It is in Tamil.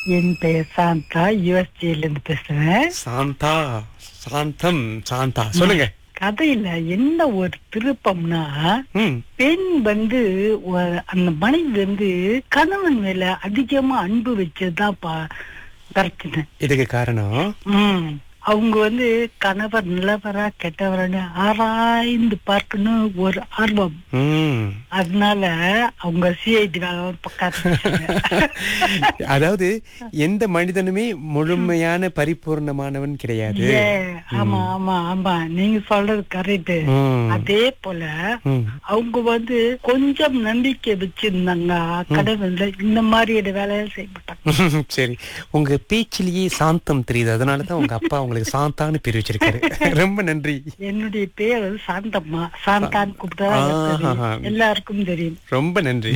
என் பெயர் சாந்தா யூஎஸ்ஜேல இருந்து பேசுறேன் சாந்தா சாந்தம் சாந்தா சொல்லுங்க கதையில என்ன ஒரு திருப்பம்னா ம் பெண் வந்து ஒ- அந்த மனைவி வந்து கணவன் மேல அதிகமா அன்பு வச்சதுதான் பா- பிரச்சனை இதுக்கு காரணம் ம் அவங்க வந்து கணவர் நல்லவரா கெட்டவரான்னு ஆராய்ந்து பார்க்கணும் ஒரு ஆர்வம் ம் அதனால அவங்க சிஐடி பக்கம் அதாவது எந்த மனிதனுமே முழுமையான பரிபூர்ணமானவன் கிடையாது ஏ, ஆமா ஆமா ஆமா நீங்க சொல்றது கரெக்ட் ம். அதே போல ம். அவங்க வந்து கொஞ்சம் நம்பிக்கை வச்சிருந்தாங்க கடவுள்ல இந்த மாதிரி வேலையை செய்ய மாட்டாங்க சரி உங்க பேச்சிலேயே சாந்தம் தெரியுது அதனாலதான் உங்க அப்பா உங்களுக்கு சாந்தான்னு பேர் வச்சிருக்காரு ரொம்ப நன்றி என்னுடைய பேர் வந்து சாந்தம்மா சாந்தான்னு கூப்பிட்டா ஆஹா. எல்லாருக்கும் தெரியும் ரொம்ப நன்றி